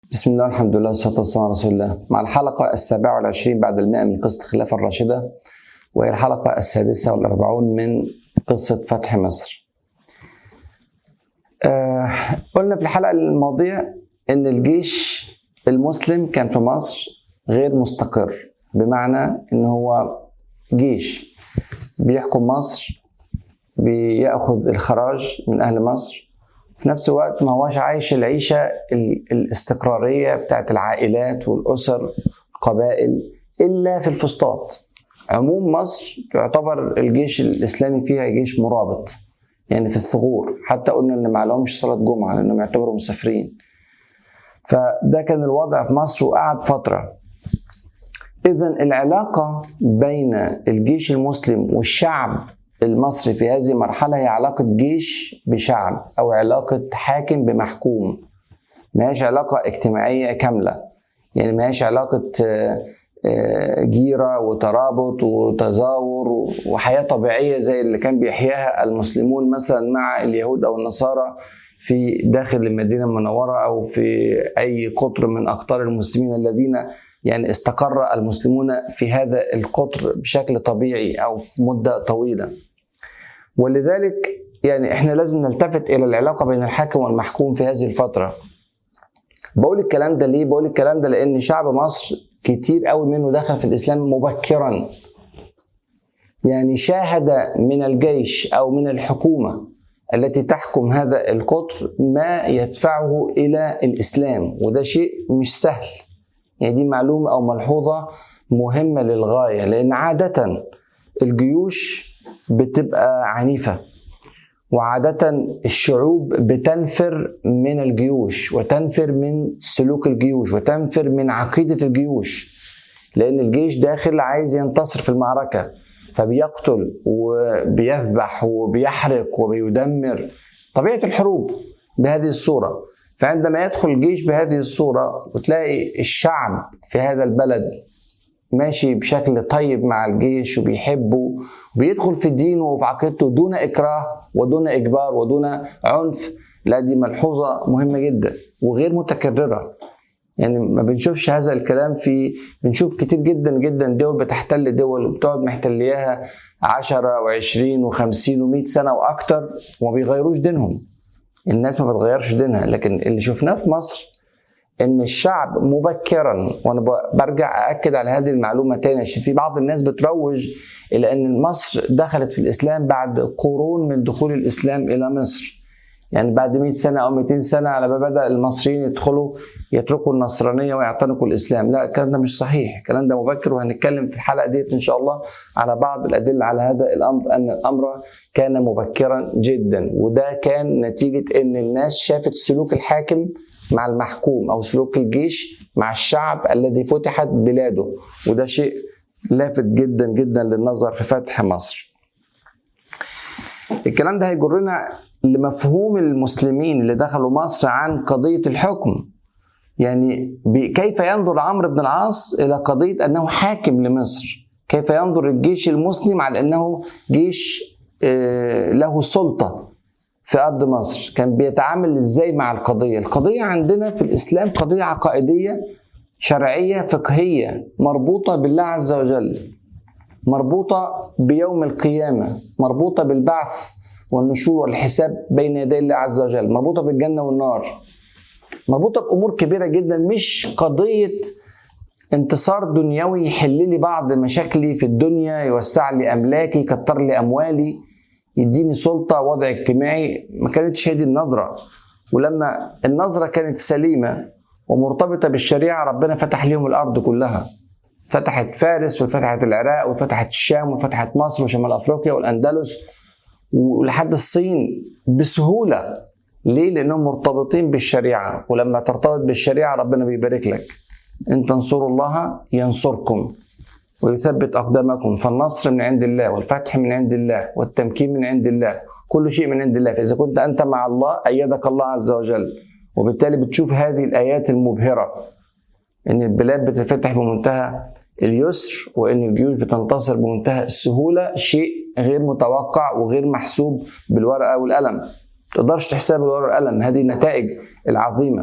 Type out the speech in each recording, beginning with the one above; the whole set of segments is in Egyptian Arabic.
بسم الله الحمد لله والصلاة والسلام على رسول الله مع الحلقة السابعة والعشرين بعد المئة من قصة الخلافة الراشدة وهي الحلقة السادسة والأربعون من قصة فتح مصر آه قلنا في الحلقة الماضية أن الجيش المسلم كان في مصر غير مستقر بمعنى أن هو جيش بيحكم مصر بياخذ الخراج من أهل مصر في نفس الوقت ما هوش عايش العيشة الاستقرارية بتاعت العائلات والأسر القبائل إلا في الفسطاط عموم مصر يعتبر الجيش الإسلامي فيها جيش مرابط يعني في الثغور حتى قلنا إن ما لهمش صلاة جمعة لأنهم يعتبروا مسافرين فده كان الوضع في مصر وقعد فترة إذا العلاقة بين الجيش المسلم والشعب المصري في هذه المرحلة هي علاقة جيش بشعب أو علاقة حاكم بمحكوم ما هيش علاقة اجتماعية كاملة يعني ما هيش علاقة جيرة وترابط وتزاور وحياة طبيعية زي اللي كان بيحياها المسلمون مثلا مع اليهود أو النصارى في داخل المدينة المنورة أو في أي قطر من أقطار المسلمين الذين يعني استقر المسلمون في هذا القطر بشكل طبيعي أو مدة طويلة ولذلك يعني احنا لازم نلتفت الى العلاقه بين الحاكم والمحكوم في هذه الفتره بقول الكلام ده ليه بقول الكلام ده لان شعب مصر كتير قوي منه دخل في الاسلام مبكرا يعني شاهد من الجيش او من الحكومه التي تحكم هذا القطر ما يدفعه الى الاسلام وده شيء مش سهل يعني دي معلومه او ملحوظه مهمه للغايه لان عاده الجيوش بتبقى عنيفة وعادة الشعوب بتنفر من الجيوش وتنفر من سلوك الجيوش وتنفر من عقيدة الجيوش لأن الجيش داخل عايز ينتصر في المعركة فبيقتل وبيذبح وبيحرق وبيدمر طبيعة الحروب بهذه الصورة فعندما يدخل الجيش بهذه الصورة وتلاقي الشعب في هذا البلد ماشي بشكل طيب مع الجيش وبيحبه وبيدخل في دينه وفي عقيدته دون اكراه ودون اجبار ودون عنف لا دي ملحوظه مهمه جدا وغير متكرره يعني ما بنشوفش هذا الكلام في بنشوف كتير جدا جدا دول بتحتل دول وبتقعد محتلياها 10 و20 و50 و100 سنه واكتر وما بيغيروش دينهم الناس ما بتغيرش دينها لكن اللي شفناه في مصر ان الشعب مبكرا وانا برجع ااكد على هذه المعلومه تاني عشان في بعض الناس بتروج الى ان مصر دخلت في الاسلام بعد قرون من دخول الاسلام الى مصر يعني بعد 100 سنه او 200 سنه على ما بدا المصريين يدخلوا يتركوا النصرانيه ويعتنقوا الاسلام لا الكلام ده مش صحيح الكلام ده مبكر وهنتكلم في الحلقه ديت ان شاء الله على بعض الادله على هذا الامر ان الامر كان مبكرا جدا وده كان نتيجه ان الناس شافت سلوك الحاكم مع المحكوم او سلوك الجيش مع الشعب الذي فتحت بلاده وده شيء لافت جدا جدا للنظر في فتح مصر الكلام ده هيجرنا لمفهوم المسلمين اللي دخلوا مصر عن قضية الحكم يعني كيف ينظر عمرو بن العاص إلى قضية أنه حاكم لمصر كيف ينظر الجيش المسلم على أنه جيش له سلطة في ارض مصر كان بيتعامل ازاي مع القضيه القضيه عندنا في الاسلام قضيه عقائديه شرعيه فقهيه مربوطه بالله عز وجل مربوطه بيوم القيامه مربوطه بالبعث والنشور والحساب بين يدي الله عز وجل مربوطه بالجنه والنار مربوطه بامور كبيره جدا مش قضيه انتصار دنيوي يحل لي بعض مشاكلي في الدنيا يوسع لي املاكي يكتر لي اموالي يديني سلطه وضع اجتماعي ما كانتش هي دي النظره ولما النظره كانت سليمه ومرتبطه بالشريعه ربنا فتح ليهم الارض كلها فتحت فارس وفتحت العراق وفتحت الشام وفتحت مصر وشمال افريقيا والاندلس ولحد الصين بسهوله ليه؟ لانهم مرتبطين بالشريعه ولما ترتبط بالشريعه ربنا بيبارك لك ان تنصروا الله ينصركم ويثبت أقدامكم فالنصر من عند الله والفتح من عند الله والتمكين من عند الله كل شيء من عند الله فإذا كنت أنت مع الله أيدك الله عز وجل وبالتالي بتشوف هذه الآيات المبهرة إن البلاد بتفتح بمنتهى اليسر وإن الجيوش بتنتصر بمنتهى السهولة شيء غير متوقع وغير محسوب بالورقة والقلم تقدرش تحسبها بالورقة والقلم هذه النتائج العظيمة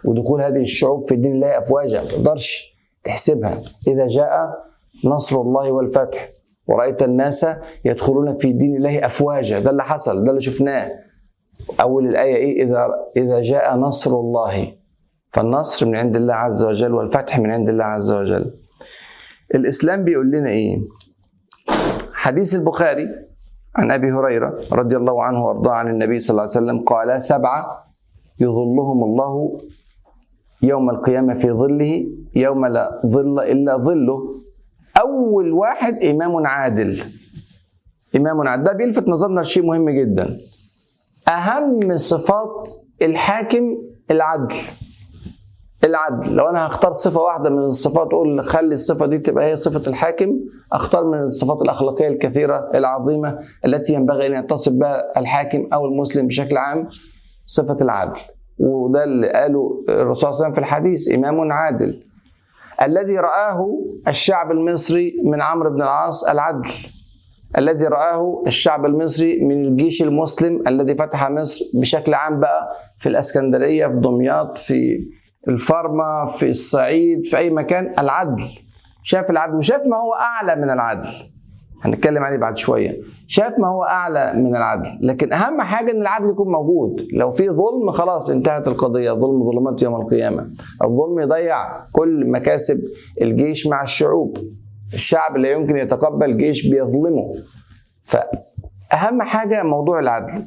ودخول هذه الشعوب في دين الله افواجا ما تقدرش تحسبها اذا جاء نصر الله والفتح ورأيت الناس يدخلون في دين الله أفواجا ده اللي حصل ده اللي شفناه أول الآية إيه إذا إذا جاء نصر الله فالنصر من عند الله عز وجل والفتح من عند الله عز وجل الإسلام بيقول لنا إيه حديث البخاري عن أبي هريرة رضي الله عنه وأرضاه عن النبي صلى الله عليه وسلم قال سبعة يظلهم الله يوم القيامة في ظله يوم لا ظل إلا ظله أول واحد إمام عادل إمام عادل ده بيلفت نظرنا لشيء مهم جدا أهم صفات الحاكم العدل العدل لو انا هختار صفه واحده من الصفات اقول خلي الصفه دي تبقى هي صفه الحاكم اختار من الصفات الاخلاقيه الكثيره العظيمه التي ينبغي ان يتصف بها الحاكم او المسلم بشكل عام صفه العدل وده اللي قاله الرسول صلى الله عليه وسلم في الحديث امام عادل الذي رآه الشعب المصري من عمرو بن العاص العدل الذي رآه الشعب المصري من الجيش المسلم الذي فتح مصر بشكل عام بقى في الاسكندريه في دمياط في الفارما في الصعيد في اي مكان العدل شاف العدل وشاف ما هو اعلى من العدل هنتكلم عليه بعد شويه شاف ما هو اعلى من العدل لكن اهم حاجه ان العدل يكون موجود لو في ظلم خلاص انتهت القضيه ظلم ظلمات يوم القيامه الظلم يضيع كل مكاسب الجيش مع الشعوب الشعب لا يمكن يتقبل جيش بيظلمه فاهم حاجه موضوع العدل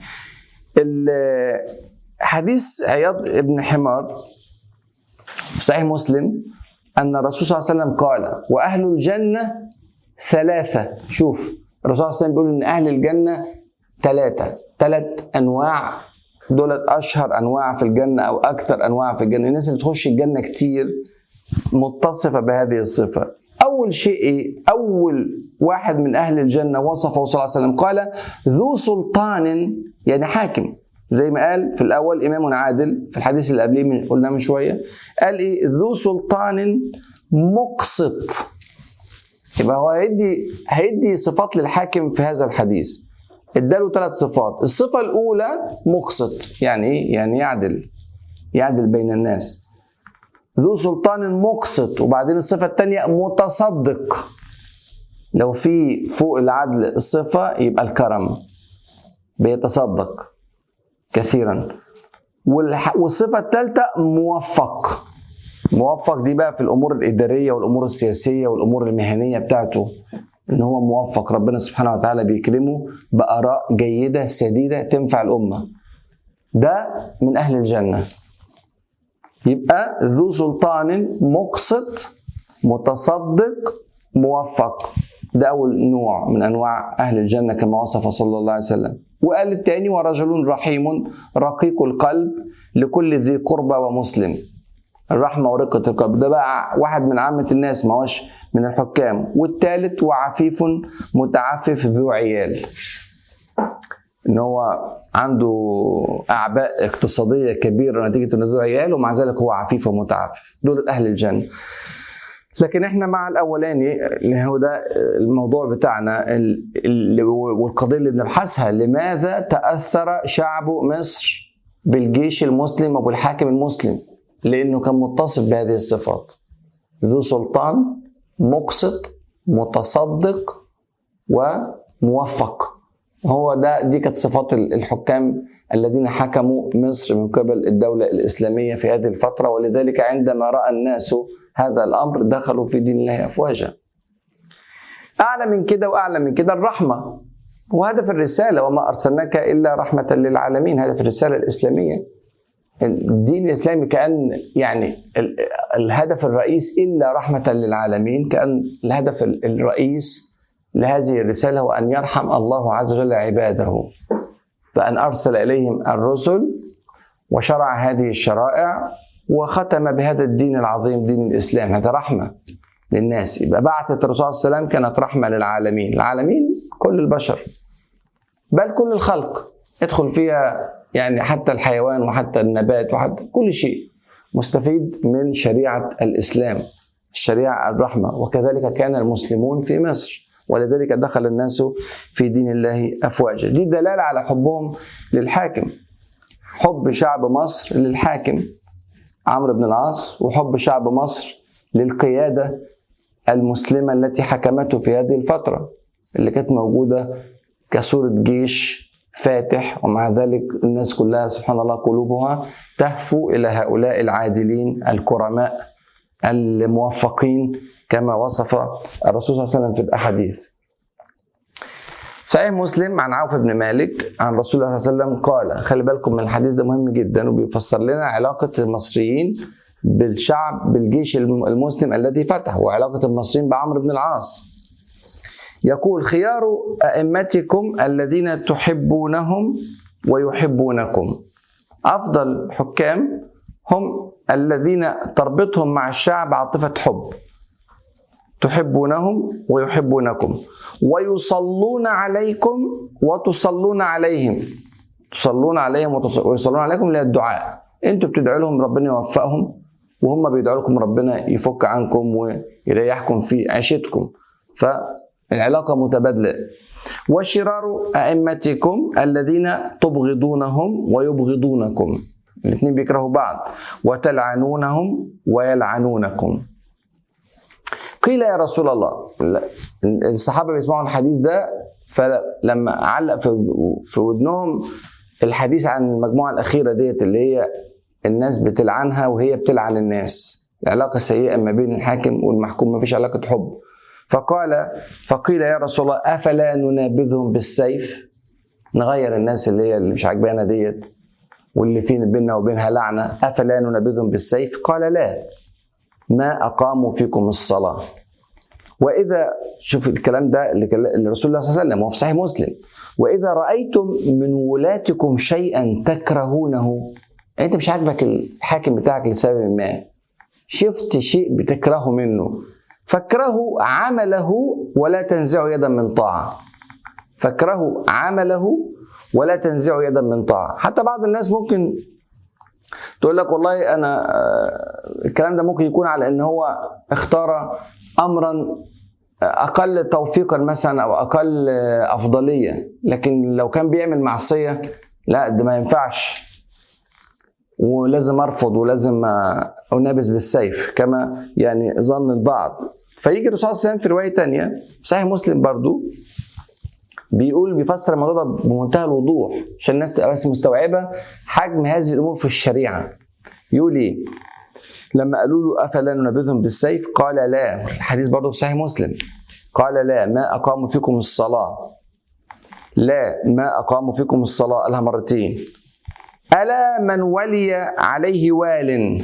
حديث عياض ابن حمار في صحيح مسلم أن الرسول صلى الله عليه وسلم قال وأهل الجنة ثلاثة شوف الرسول صلى الله عليه وسلم بيقول إن أهل الجنة ثلاثة ثلاث أنواع دولت أشهر أنواع في الجنة أو أكثر أنواع في الجنة الناس اللي تخش الجنة كتير متصفة بهذه الصفة أول شيء إيه؟ أول واحد من أهل الجنة وصفه صلى الله عليه وسلم قال ذو سلطان يعني حاكم زي ما قال في الاول امام عادل في الحديث اللي قبليه من قلناه من شويه قال ايه ذو سلطان مقسط يبقى هو هيدي هيدي صفات للحاكم في هذا الحديث اداله ثلاث صفات الصفه الاولى مقسط يعني ايه يعني يعدل يعدل بين الناس ذو سلطان مقسط وبعدين الصفه الثانيه متصدق لو في فوق العدل الصفه يبقى الكرم بيتصدق كثيرا والصفة الثالثة موفق موفق دي بقى في الأمور الإدارية والأمور السياسية والأمور المهنية بتاعته إن هو موفق ربنا سبحانه وتعالى بيكرمه بآراء جيدة سديدة تنفع الأمة ده من أهل الجنة يبقى ذو سلطان مقسط متصدق موفق ده أول نوع من أنواع أهل الجنة كما وصف صلى الله عليه وسلم وقال الثاني ورجل رحيم رقيق القلب لكل ذي قربى ومسلم الرحمة ورقة القلب ده بقى واحد من عامة الناس ما هوش من الحكام والثالث وعفيف متعفف ذو عيال ان هو عنده اعباء اقتصاديه كبيره نتيجه انه ذو عيال ومع ذلك هو عفيف ومتعفف دول اهل الجنه لكن احنا مع الاولاني اللي هو ده الموضوع بتاعنا والقضيه اللي بنبحثها لماذا تاثر شعب مصر بالجيش المسلم وبالحاكم المسلم لانه كان متصف بهذه الصفات ذو سلطان مقسط متصدق وموفق هو ده دي كانت صفات الحكام الذين حكموا مصر من قبل الدولة الإسلامية في هذه الفترة ولذلك عندما رأى الناس هذا الأمر دخلوا في دين الله أفواجا أعلى من كده وأعلى من كده الرحمة وهدف الرسالة وما أرسلناك إلا رحمة للعالمين هدف الرسالة الإسلامية الدين الإسلامي كأن يعني الهدف الرئيس إلا رحمة للعالمين كأن الهدف الرئيس لهذه الرسالة هو أن يرحم الله عز وجل عباده فأن أرسل إليهم الرسل وشرع هذه الشرائع وختم بهذا الدين العظيم دين الإسلام هذا رحمة للناس يبقى بعثة الرسول صلى الله عليه وسلم كانت رحمة للعالمين العالمين كل البشر بل كل الخلق يدخل فيها يعني حتى الحيوان وحتى النبات وحتى كل شيء مستفيد من شريعة الإسلام الشريعة الرحمة وكذلك كان المسلمون في مصر ولذلك دخل الناس في دين الله افواجا دي دلاله على حبهم للحاكم حب شعب مصر للحاكم عمرو بن العاص وحب شعب مصر للقيادة المسلمة التي حكمته في هذه الفترة اللي كانت موجودة كصورة جيش فاتح ومع ذلك الناس كلها سبحان الله قلوبها تهفو إلى هؤلاء العادلين الكرماء الموفقين كما وصف الرسول صلى الله عليه وسلم في الأحاديث صحيح مسلم عن عوف بن مالك عن رسول الله صلى الله عليه وسلم قال خلي بالكم من الحديث ده مهم جدا وبيفسر لنا علاقة المصريين بالشعب بالجيش المسلم الذي فتح وعلاقة المصريين بعمرو بن العاص يقول خيار أئمتكم الذين تحبونهم ويحبونكم أفضل حكام هم الذين تربطهم مع الشعب عاطفة حب تحبونهم ويحبونكم ويصلون عليكم وتصلون عليهم تصلون عليهم ويصلون عليكم للدعاء انتوا بتدعوا لهم ربنا يوفقهم وهم بيدعوا لكم ربنا يفك عنكم ويريحكم في عيشتكم فالعلاقة متبادلة وشرار أئمتكم الذين تبغضونهم ويبغضونكم الاثنين بيكرهوا بعض وتلعنونهم ويلعنونكم قيل يا رسول الله الصحابه بيسمعوا الحديث ده فلما علق في في ودنهم الحديث عن المجموعه الاخيره ديت اللي هي الناس بتلعنها وهي بتلعن الناس العلاقه سيئه ما بين الحاكم والمحكوم ما فيش علاقه حب فقال فقيل يا رسول الله افلا ننابذهم بالسيف نغير الناس اللي هي اللي مش عاجبانا ديت واللي في بيننا وبينها لعنه افلا ننابذهم بالسيف قال لا ما اقاموا فيكم الصلاه واذا شوف الكلام ده اللي الرسول الله صلى الله عليه وسلم وفي صحيح مسلم واذا رايتم من ولاتكم شيئا تكرهونه انت مش عاجبك الحاكم بتاعك لسبب ما شفت شيء بتكرهه منه فاكرهوا عمله ولا تنزعوا يدا من طاعه فاكرهوا عمله ولا تنزعوا يدا من طاعه حتى بعض الناس ممكن تقول لك والله انا الكلام ده ممكن يكون على ان هو اختار امرا اقل توفيقا مثلا او اقل افضليه لكن لو كان بيعمل معصيه لا ده ما ينفعش ولازم ارفض ولازم انابز بالسيف كما يعني ظن البعض فيجي الرسول صلى الله عليه وسلم في روايه ثانيه صحيح مسلم برضو بيقول بيفسر الموضوع ده بمنتهى الوضوح عشان الناس تبقى بس مستوعبه حجم هذه الامور في الشريعه يقول ايه لما قالوا له افلا ننبذهم بالسيف قال لا الحديث برضه في صحيح مسلم قال لا ما اقاموا فيكم الصلاه لا ما اقاموا فيكم الصلاه قالها مرتين الا من ولي عليه وال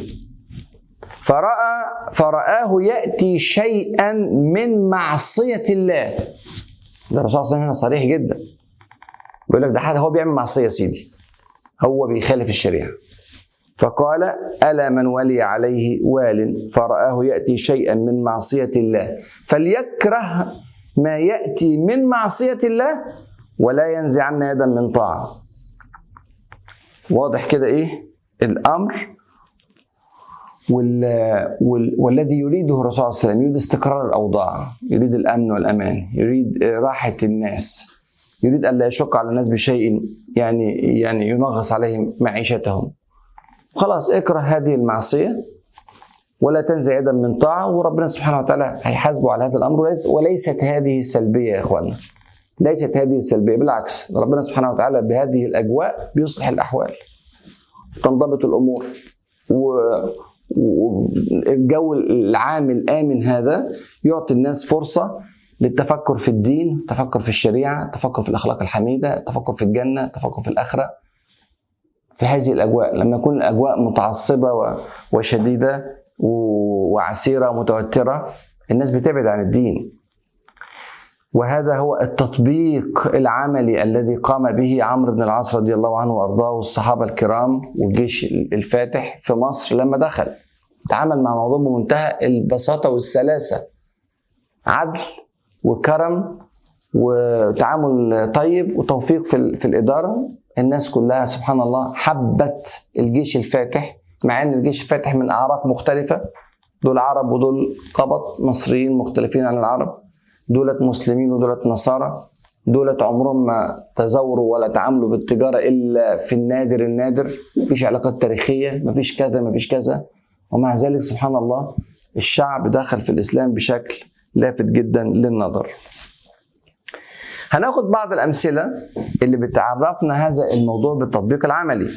فراى فرآه ياتي شيئا من معصيه الله ده الرسول صلى الله عليه وسلم صريح جدا بيقول لك ده حد هو بيعمل معصيه يا سيدي هو بيخالف الشريعه فقال ألا من ولي عليه وال فرآه يأتي شيئا من معصية الله فليكره ما يأتي من معصية الله ولا ينزعن يدا من طاعة واضح كده إيه الأمر وال... وال... والذي يريده الرسول صلى الله عليه وسلم يريد استقرار الأوضاع يريد الأمن والأمان يريد راحة الناس يريد ألا يشق على الناس بشيء يعني يعني ينغص عليهم معيشتهم خلاص اكره هذه المعصية ولا تنزع يدا من طاعة وربنا سبحانه وتعالى هيحاسبه على هذا الأمر وليست هذه سلبية يا إخواننا ليست هذه السلبية بالعكس ربنا سبحانه وتعالى بهذه الأجواء بيصلح الأحوال تنضبط الأمور والجو العام الآمن هذا يعطي الناس فرصة للتفكر في الدين التفكر في الشريعة التفكر في الأخلاق الحميدة التفكر في الجنة التفكر في الآخرة في هذه الاجواء لما يكون الاجواء متعصبه وشديده وعسيره ومتوتره الناس بتبعد عن الدين وهذا هو التطبيق العملي الذي قام به عمرو بن العاص رضي الله عنه وارضاه والصحابه الكرام والجيش الفاتح في مصر لما دخل تعامل مع موضوع بمنتهى البساطه والسلاسه عدل وكرم وتعامل طيب وتوفيق في, في الاداره الناس كلها سبحان الله حبت الجيش الفاتح مع ان الجيش الفاتح من اعراق مختلفه دول عرب ودول قبط مصريين مختلفين عن العرب دولت مسلمين ودولت نصارى دولة عمرهم ما تزوروا ولا تعاملوا بالتجارة إلا في النادر النادر مفيش علاقات تاريخية مفيش كذا مفيش كذا ومع ذلك سبحان الله الشعب دخل في الإسلام بشكل لافت جدا للنظر هناخد بعض الأمثلة اللي بتعرفنا هذا الموضوع بالتطبيق العملي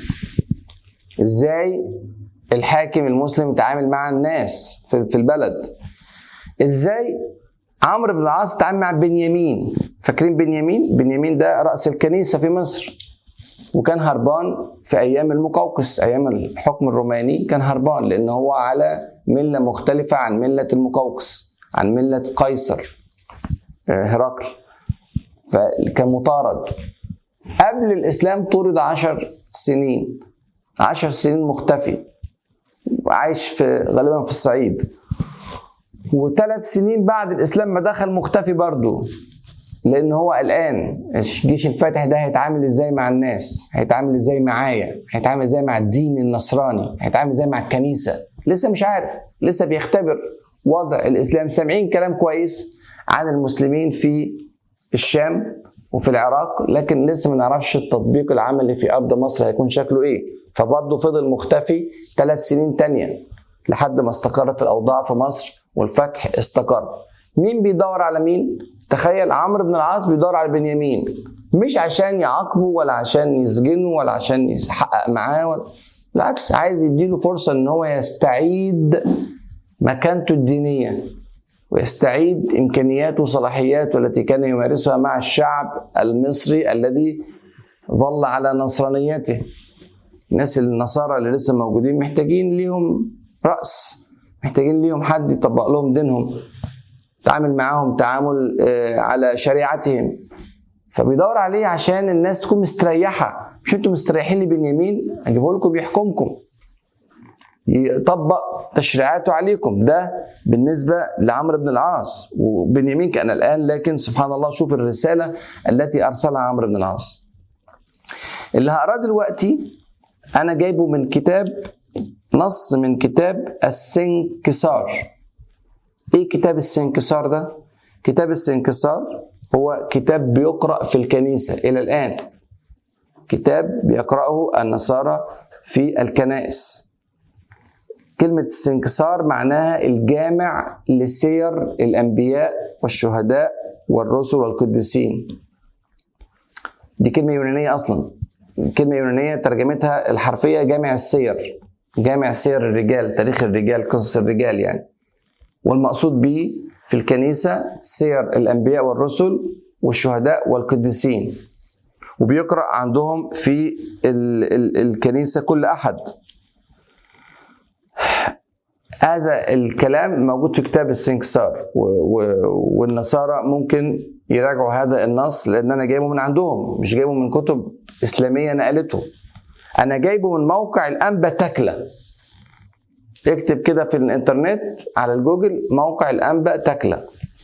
ازاي الحاكم المسلم يتعامل مع الناس في البلد ازاي عمرو بن العاص تعامل مع بنيامين فاكرين بنيامين بنيامين ده راس الكنيسه في مصر وكان هربان في ايام المقوقس ايام الحكم الروماني كان هربان لان هو على مله مختلفه عن مله المقوقس عن مله قيصر هرقل فكان مطارد قبل الاسلام طرد عشر سنين عشر سنين مختفي عايش في غالبا في الصعيد وثلاث سنين بعد الاسلام ما دخل مختفي برضه لان هو قلقان الجيش الفاتح ده هيتعامل ازاي مع الناس هيتعامل ازاي معايا هيتعامل ازاي مع الدين النصراني هيتعامل ازاي مع الكنيسه لسه مش عارف لسه بيختبر وضع الاسلام سامعين كلام كويس عن المسلمين في الشام وفي العراق لكن لسه ما نعرفش التطبيق العملي في ارض مصر هيكون شكله ايه فبرضه فضل مختفي ثلاث سنين تانية لحد ما استقرت الاوضاع في مصر والفتح استقر مين بيدور على مين تخيل عمرو بن العاص بيدور على بنيامين مش عشان يعاقبه ولا عشان يسجنه ولا عشان يحقق معاه ولا بالعكس عايز يديله فرصة ان هو يستعيد مكانته الدينية ويستعيد امكانياته وصلاحياته التي كان يمارسها مع الشعب المصري الذي ظل على نصرانيته الناس النصارى اللي لسه موجودين محتاجين ليهم رأس محتاجين ليهم حد يطبق لهم دينهم تعامل معاهم تعامل على شريعتهم فبيدور عليه عشان الناس تكون مستريحة مش انتوا مستريحين لبنيامين هجيبه لكم يحكمكم يطبق تشريعاته عليكم ده بالنسبة لعمرو بن العاص وبنيامين كان الآن لكن سبحان الله شوف الرسالة التي أرسلها عمرو بن العاص اللي هقراه دلوقتي أنا جايبه من كتاب نص من كتاب السنكسار ايه كتاب السنكسار ده كتاب السنكسار هو كتاب بيقرأ في الكنيسة إلى الآن كتاب بيقرأه النصارى في الكنائس كلمة السنكسار معناها الجامع لسير الأنبياء والشهداء والرسل والقديسين دي كلمة يونانية أصلا كلمة يونانية ترجمتها الحرفية جامع السير جامع سير الرجال تاريخ الرجال قصص الرجال يعني والمقصود به في الكنيسة سير الأنبياء والرسل والشهداء والقديسين وبيقرأ عندهم في ال ال الكنيسة كل أحد هذا الكلام موجود في كتاب السنكسار والنصارى ممكن يراجعوا هذا النص لان انا جايبه من عندهم مش جايبه من كتب اسلاميه نقلته انا جايبه من موقع الانبا تكلا اكتب كده في الانترنت على الجوجل موقع الانبا تكلا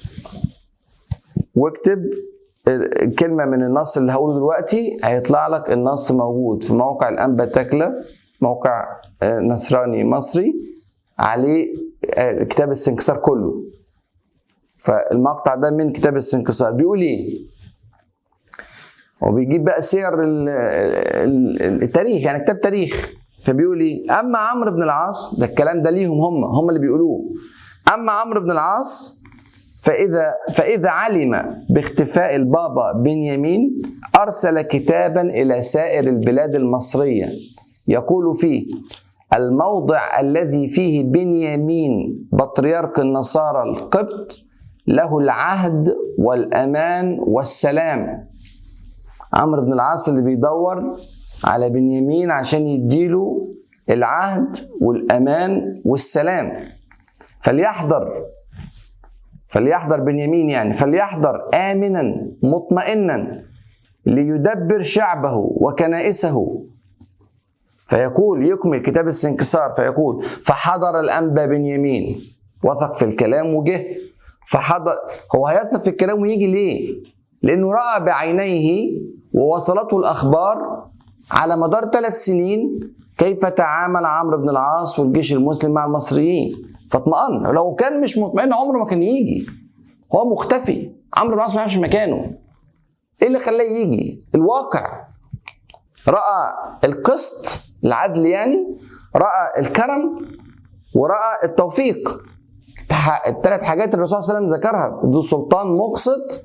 واكتب كلمه من النص اللي هقوله دلوقتي هيطلع لك النص موجود في موقع الانبا تكلا موقع نصراني مصري عليه كتاب السنكسار كله فالمقطع ده من كتاب السنكسار بيقول ايه وبيجيب بقى سير التاريخ يعني كتاب تاريخ فبيقول ايه اما عمرو بن العاص ده الكلام ده ليهم هم هم اللي بيقولوه اما عمرو بن العاص فاذا فاذا علم باختفاء البابا بنيامين ارسل كتابا الى سائر البلاد المصريه يقول فيه الموضع الذي فيه بنيامين بطريرك النصارى القبط له العهد والامان والسلام عمرو بن العاص اللي بيدور على بنيامين عشان يديله العهد والامان والسلام فليحضر فليحضر بنيامين يعني فليحضر امنا مطمئنا ليدبر شعبه وكنائسه فيقول يكمل كتاب السنكسار فيقول فحضر الانبا بنيامين وثق في الكلام وجه فحضر هو هيثق في الكلام ويجي ليه؟ لانه راى بعينيه ووصلته الاخبار على مدار ثلاث سنين كيف تعامل عمرو بن العاص والجيش المسلم مع المصريين فاطمأن لو كان مش مطمئن عمره ما كان يجي هو مختفي عمرو بن العاص ما يعرفش مكانه ايه اللي خلاه يجي الواقع راى القسط العدل يعني راى الكرم وراى التوفيق الثلاث حاجات الرسول صلى الله عليه وسلم ذكرها ذو سلطان مقسط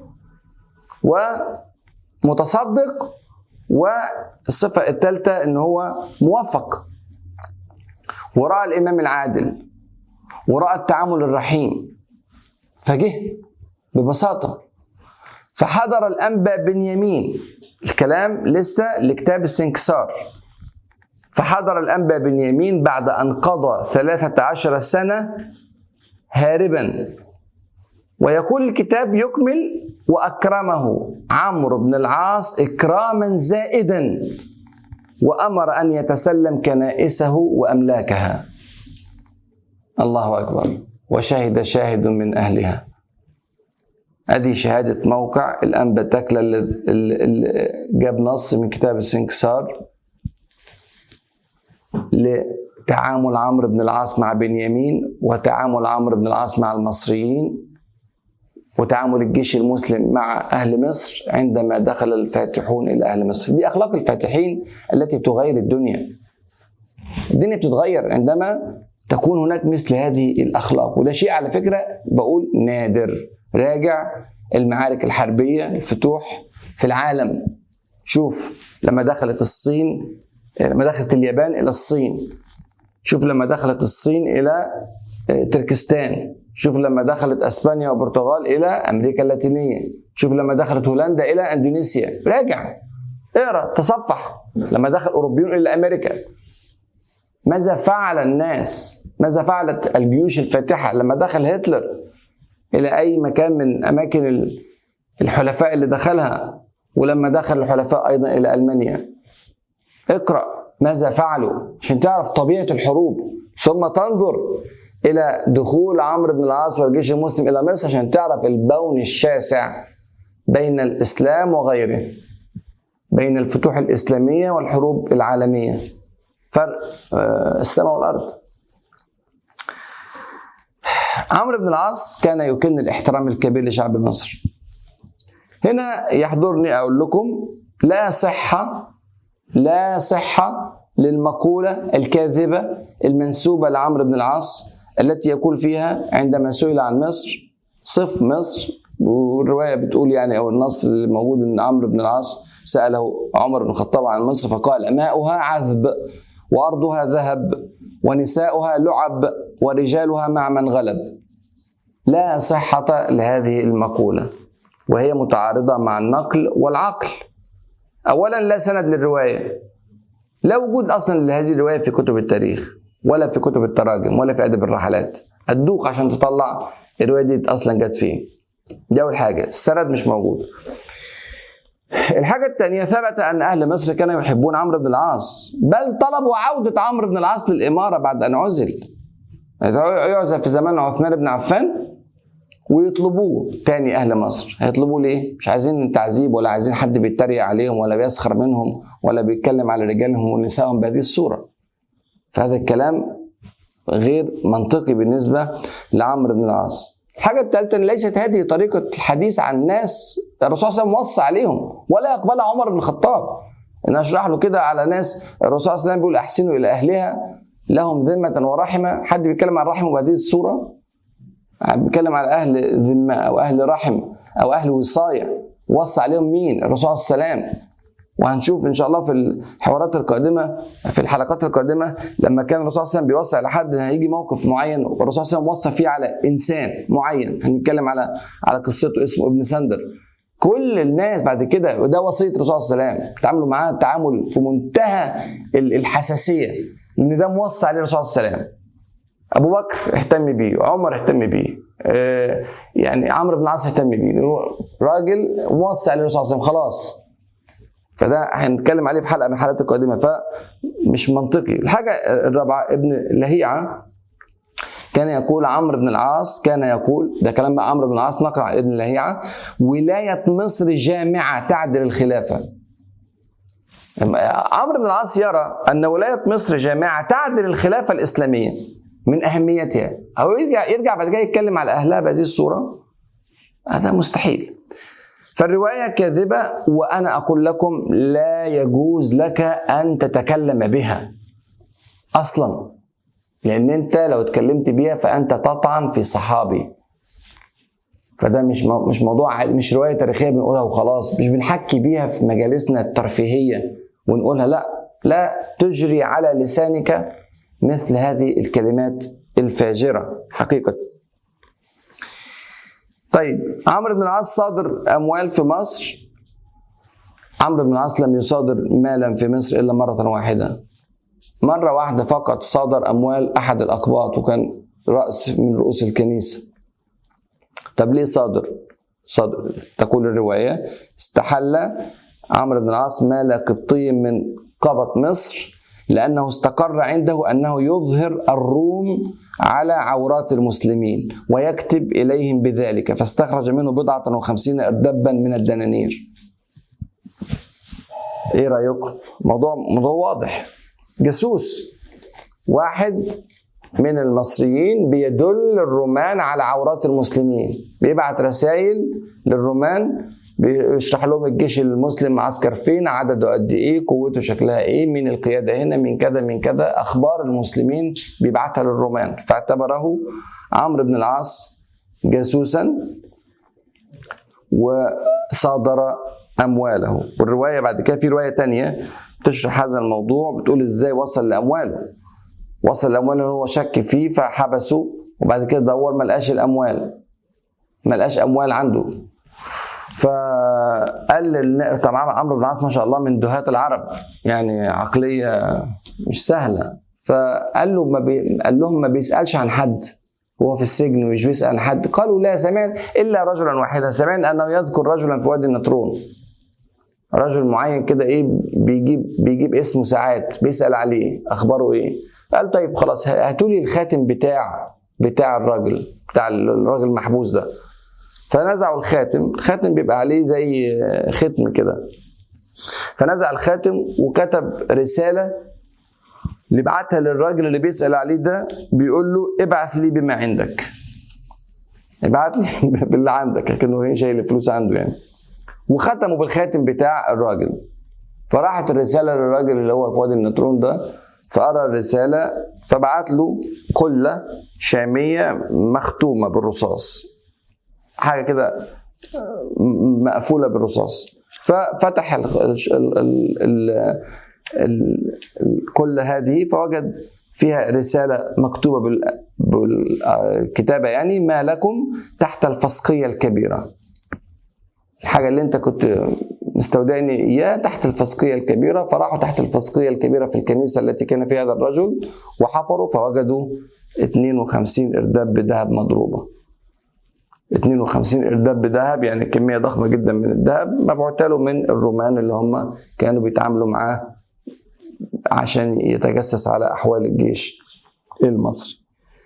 ومتصدق والصفة الثالثة ان هو موفق وراى الامام العادل وراى التعامل الرحيم فجه ببساطة فحضر الأنبا بنيامين الكلام لسه لكتاب السنكسار فحضر الأنبا بنيامين بعد أن قضى ثلاثة عشر سنة هاربا ويقول الكتاب يكمل وأكرمه عمرو بن العاص إكراما زائدا وأمر أن يتسلم كنائسه وأملاكها الله أكبر وشهد شاهد من أهلها ادي شهاده موقع الانبا تكلا اللي جاب نص من كتاب السنكسار لتعامل عمرو بن العاص مع بنيامين وتعامل عمرو بن العاص مع المصريين وتعامل الجيش المسلم مع اهل مصر عندما دخل الفاتحون الى اهل مصر دي اخلاق الفاتحين التي تغير الدنيا الدنيا بتتغير عندما تكون هناك مثل هذه الاخلاق وده شيء على فكره بقول نادر راجع المعارك الحربيه الفتوح في العالم شوف لما دخلت الصين لما دخلت اليابان الى الصين شوف لما دخلت الصين الى تركستان شوف لما دخلت اسبانيا والبرتغال الى امريكا اللاتينيه شوف لما دخلت هولندا الى اندونيسيا راجع اقرا تصفح لما دخل اوروبيون الى امريكا ماذا فعل الناس ماذا فعلت الجيوش الفاتحه لما دخل هتلر الى اي مكان من اماكن الحلفاء اللي دخلها ولما دخل الحلفاء ايضا الى المانيا اقرا ماذا فعلوا عشان تعرف طبيعه الحروب ثم تنظر الى دخول عمرو بن العاص والجيش المسلم الى مصر عشان تعرف البون الشاسع بين الاسلام وغيره بين الفتوح الاسلاميه والحروب العالميه فرق السماء والارض عمرو بن العاص كان يكن الاحترام الكبير لشعب مصر هنا يحضرني اقول لكم لا صحه لا صحه للمقوله الكاذبه المنسوبه لعمرو بن العاص التي يقول فيها عندما سئل عن مصر صف مصر والروايه بتقول يعني او النص اللي موجود ان عمرو بن العاص ساله عمر بن الخطاب عن مصر فقال ماؤها عذب وارضها ذهب ونساؤها لعب ورجالها مع من غلب لا صحة لهذه المقولة وهي متعارضة مع النقل والعقل أولا لا سند للرواية لا وجود أصلا لهذه الرواية في كتب التاريخ ولا في كتب التراجم ولا في أدب الرحلات الدوق عشان تطلع الرواية دي أصلا جت فين دي أول حاجة السند مش موجود الحاجة الثانية ثبت أن أهل مصر كانوا يحبون عمرو بن العاص بل طلبوا عودة عمرو بن العاص للإمارة بعد أن عزل يعزل في زمان عثمان بن عفان ويطلبوه تاني أهل مصر هيطلبوه ليه؟ مش عايزين تعذيب ولا عايزين حد بيتريق عليهم ولا بيسخر منهم ولا بيتكلم على رجالهم ونسائهم بهذه الصورة فهذا الكلام غير منطقي بالنسبة لعمرو بن العاص الحاجة الثالثة أن ليست هذه طريقة الحديث عن ناس الرسول صلى الله عليه وسلم وصى عليهم ولا يقبلها عمر بن الخطاب ان اشرح له كده على ناس الرسول صلى الله عليه وسلم بيقول احسنوا الى اهلها لهم ذمة ورحمة حد بيتكلم عن رحمه بهذه الصورة بيتكلم على اهل ذمة او اهل رحم او اهل وصاية وصى عليهم مين الرسول صلى الله عليه وسلم وهنشوف ان شاء الله في الحوارات القادمه في الحلقات القادمه لما كان الرسول صلى الله عليه وسلم بيوصي على حد هيجي موقف معين والرسول صلى الله عليه وسلم وصى فيه على انسان معين هنتكلم على على قصته اسمه ابن سندر كل الناس بعد كده وده وصيه الرسول صلى الله عليه وسلم تعاملوا معاه تعامل في منتهى الحساسيه لان ده موصى عليه الرسول صلى الله عليه وسلم ابو بكر اهتم بيه عمر اهتم بيه آه يعني عمرو بن العاص اهتم بيه راجل موصي عليه الرسول صلى الله عليه وسلم خلاص فده هنتكلم عليه في حلقه من الحلقات القادمه فمش منطقي الحاجه الرابعه ابن لهيعه كان يقول عمرو بن العاص كان يقول ده كلام بقى عمرو بن العاص نقرا عن ابن لهيعه ولايه مصر جامعه تعدل الخلافه عمرو بن العاص يرى ان ولايه مصر جامعه تعدل الخلافه الاسلاميه من اهميتها او يرجع يرجع بعد كده يتكلم على اهلها بهذه الصوره هذا مستحيل فالروايه كاذبه وانا اقول لكم لا يجوز لك ان تتكلم بها اصلا لان انت لو اتكلمت بيها فانت تطعن في صحابي فده مش مش موضوع مش روايه تاريخيه بنقولها وخلاص مش بنحكي بيها في مجالسنا الترفيهيه ونقولها لا لا تجري على لسانك مثل هذه الكلمات الفاجره حقيقه طيب عمرو بن العاص صادر اموال في مصر عمرو بن العاص لم يصادر مالا في مصر الا مره واحده مره واحده فقط صادر اموال احد الاقباط وكان راس من رؤوس الكنيسه طب ليه صادر صادر تقول الروايه استحل عمرو بن العاص مال قبطي من قبط مصر لأنه استقر عنده أنه يظهر الروم على عورات المسلمين ويكتب إليهم بذلك فاستخرج منه بضعة وخمسين أردبا من الدنانير ايه رايكم موضوع موضوع واضح جاسوس واحد من المصريين بيدل الرومان على عورات المسلمين بيبعت رسائل للرومان بيشرح لهم الجيش المسلم معسكر فين عدده قد ايه قوته شكلها ايه مين القياده هنا مين كذا مين كذا اخبار المسلمين بيبعتها للرومان فاعتبره عمرو بن العاص جاسوسا وصادر امواله والروايه بعد كده في روايه تانية تشرح هذا الموضوع بتقول ازاي وصل لامواله وصل لامواله هو شك فيه فحبسه وبعد كده دور ما لقاش الاموال ما لقاش اموال عنده فقال طبعا عمرو بن العاص ما شاء الله من دهاة العرب يعني عقليه مش سهله فقال له ما بي... قال لهم ما بيسالش عن حد هو في السجن ومش بيسال عن حد قالوا لا سمعت الا رجلا واحدا سمعت انه يذكر رجلا في وادي النطرون رجل معين كده ايه بيجيب بيجيب اسمه ساعات بيسال عليه اخباره ايه قال طيب خلاص هاتوا لي الخاتم بتاع بتاع الراجل بتاع الراجل المحبوس ده فنزعوا الخاتم الخاتم بيبقى عليه زي ختم كده فنزع الخاتم وكتب رسالة اللي بعتها للراجل اللي بيسأل عليه ده بيقول له ابعث لي بما عندك ابعت لي باللي عندك كأنه شايل الفلوس عنده يعني وختموا بالخاتم بتاع الراجل فراحت الرسالة للراجل اللي هو في وادي النطرون ده فقرا الرسالة فبعت له قلة شامية مختومة بالرصاص حاجه كده مقفوله بالرصاص ففتح ال ال ال ال كل هذه فوجد فيها رساله مكتوبه بالكتابه يعني ما لكم تحت الفسقيه الكبيره الحاجه اللي انت كنت مستودعني اياه تحت الفسقيه الكبيره فراحوا تحت الفسقيه الكبيره في الكنيسه التي كان فيها هذا الرجل وحفروا فوجدوا 52 ارداب بذهب مضروبه 52 ارداب بذهب يعني كميه ضخمه جدا من الذهب مبعوثه له من الرومان اللي هم كانوا بيتعاملوا معاه عشان يتجسس على احوال الجيش المصري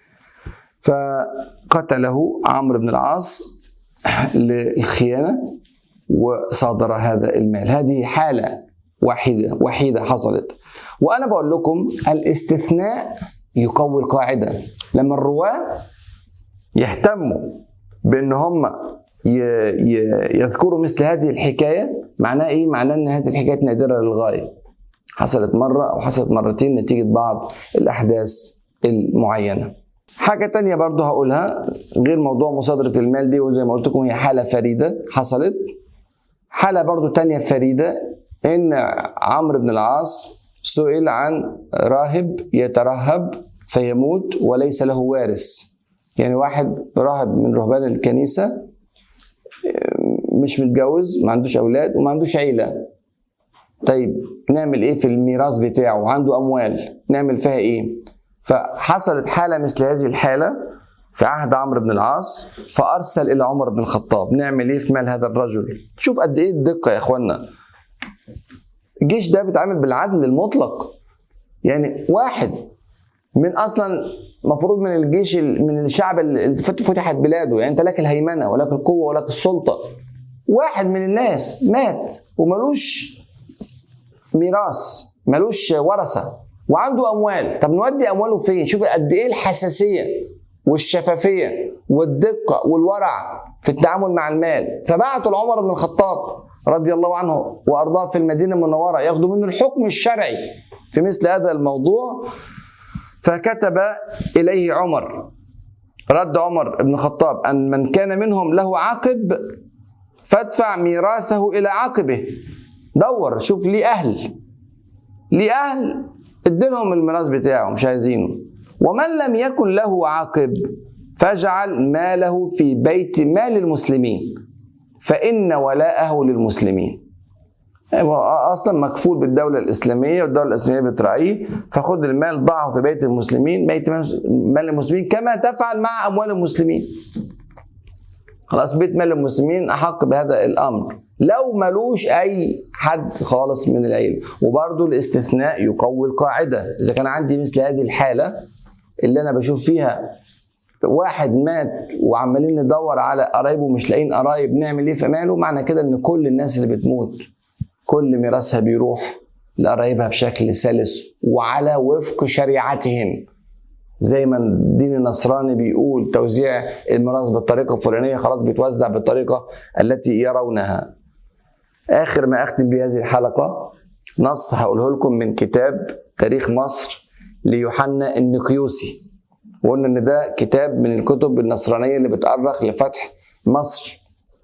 فقتله عمرو بن العاص للخيانه وصادر هذا المال هذه حاله واحده وحيده حصلت وانا بقول لكم الاستثناء يقوي القاعده لما الرواه يهتموا بان هم يذكروا مثل هذه الحكايه معناه ايه؟ معناه ان هذه الحكايات نادره للغايه. حصلت مره او حصلت مرتين نتيجه بعض الاحداث المعينه. حاجة تانية برضو هقولها غير موضوع مصادرة المال دي وزي ما قلت لكم هي حالة فريدة حصلت حالة برضو تانية فريدة إن عمرو بن العاص سئل عن راهب يترهب فيموت وليس له وارث يعني واحد راهب من رهبان الكنيسة مش متجوز ما عندوش أولاد وما عندوش عيلة طيب نعمل إيه في الميراث بتاعه عنده أموال نعمل فيها إيه فحصلت حالة مثل هذه الحالة في عهد عمرو بن العاص فأرسل إلى عمر بن الخطاب نعمل إيه في مال هذا الرجل شوف قد إيه الدقة يا إخوانا الجيش ده بيتعامل بالعدل المطلق يعني واحد من اصلا مفروض من الجيش من الشعب اللي فتحت بلاده يعني انت لك الهيمنه ولك القوه ولك السلطه واحد من الناس مات وملوش ميراث ملوش ورثه وعنده اموال طب نودي امواله فين شوف قد ايه الحساسيه والشفافيه والدقه والورع في التعامل مع المال فبعتوا لعمر بن الخطاب رضي الله عنه وارضاه في المدينه المنوره ياخذوا منه الحكم الشرعي في مثل هذا الموضوع فكتب اليه عمر رد عمر بن الخطاب ان من كان منهم له عقب فادفع ميراثه الى عقبه دور شوف ليه اهل ليه اهل اديلهم الميراث بتاعه مش عايزينه ومن لم يكن له عقب فاجعل ماله في بيت مال المسلمين فإن ولاءه للمسلمين اصلا مكفول بالدوله الاسلاميه والدوله الاسلاميه بتراعيه فخذ المال ضعه في بيت المسلمين بيت مال المسلمين كما تفعل مع اموال المسلمين خلاص بيت مال المسلمين احق بهذا الامر لو ملوش اي حد خالص من العيله وبرضه الاستثناء يقوي القاعده اذا كان عندي مثل هذه الحاله اللي انا بشوف فيها واحد مات وعمالين ندور على قرايبه مش لاقيين قرايب نعمل ايه في ماله معنى كده ان كل الناس اللي بتموت كل ميراثها بيروح لقرايبها بشكل سلس وعلى وفق شريعتهم زي ما الدين النصراني بيقول توزيع الميراث بالطريقه الفلانيه خلاص بيتوزع بالطريقه التي يرونها اخر ما اختم بهذه الحلقه نص هقوله لكم من كتاب تاريخ مصر ليوحنا النقيوسي وقلنا ان ده كتاب من الكتب النصرانيه اللي بتأرخ لفتح مصر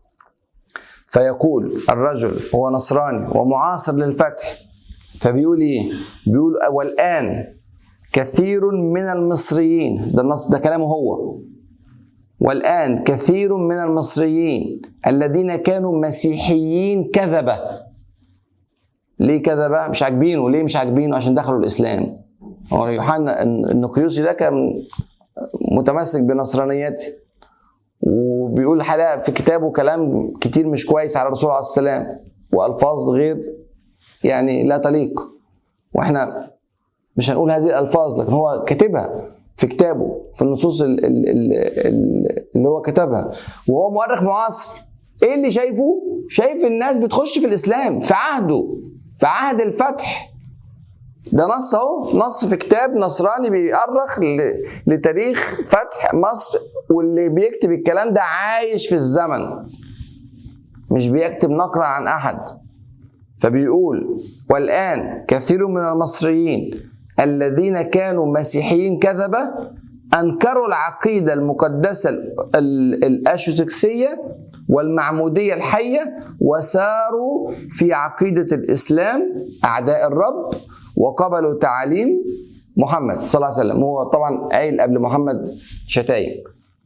فيقول الرجل هو نصراني ومعاصر للفتح فبيقول ايه؟ بيقول والان كثير من المصريين ده النص ده كلامه هو والان كثير من المصريين الذين كانوا مسيحيين كذبه ليه كذبه؟ مش عاجبينه ليه مش عاجبينه؟ عشان دخلوا الاسلام هو يوحنا النقيوسي ده كان متمسك بنصرانيته وبيقول حلقة في كتابه كلام كتير مش كويس على الرسول عليه السلام والفاظ غير يعني لا تليق واحنا مش هنقول هذه الالفاظ لكن هو كاتبها في كتابه في النصوص اللي هو كتبها وهو مؤرخ معاصر ايه اللي شايفه شايف الناس بتخش في الاسلام في عهده في عهد الفتح ده نص اهو نص في كتاب نصراني بيأرخ لتاريخ فتح مصر واللي بيكتب الكلام ده عايش في الزمن مش بيكتب نقرة عن أحد فبيقول والآن كثير من المصريين الذين كانوا مسيحيين كذبة أنكروا العقيدة المقدسة الأشوتكسية والمعمودية الحية وساروا في عقيدة الإسلام أعداء الرب وقبلوا تعاليم محمد صلى الله عليه وسلم هو طبعا قايل قبل محمد شتايم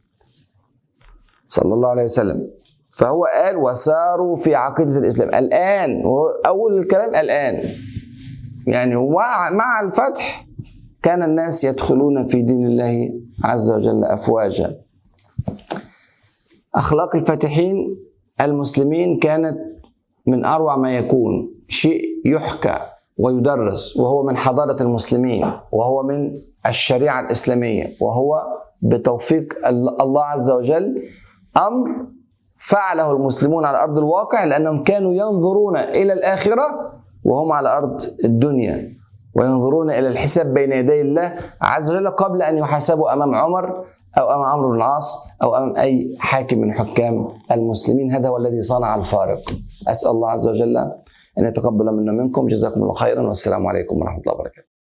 صلى الله عليه وسلم فهو قال وساروا في عقيدة الإسلام الآن أول الكلام الآن يعني مع الفتح كان الناس يدخلون في دين الله عز وجل أفواجا أخلاق الفاتحين المسلمين كانت من أروع ما يكون شيء يحكى ويدرس وهو من حضارة المسلمين وهو من الشريعة الإسلامية وهو بتوفيق الله عز وجل أمر فعله المسلمون على أرض الواقع لأنهم كانوا ينظرون إلى الآخرة وهم على أرض الدنيا وينظرون إلى الحساب بين يدي الله عز وجل قبل أن يحاسبوا أمام عمر أو أمام عمرو بن العاص أو أمام أي حاكم من حكام المسلمين هذا هو الذي صنع الفارق أسأل الله عز وجل أن يتقبل منا منكم جزاكم الله خيرا والسلام عليكم ورحمة الله وبركاته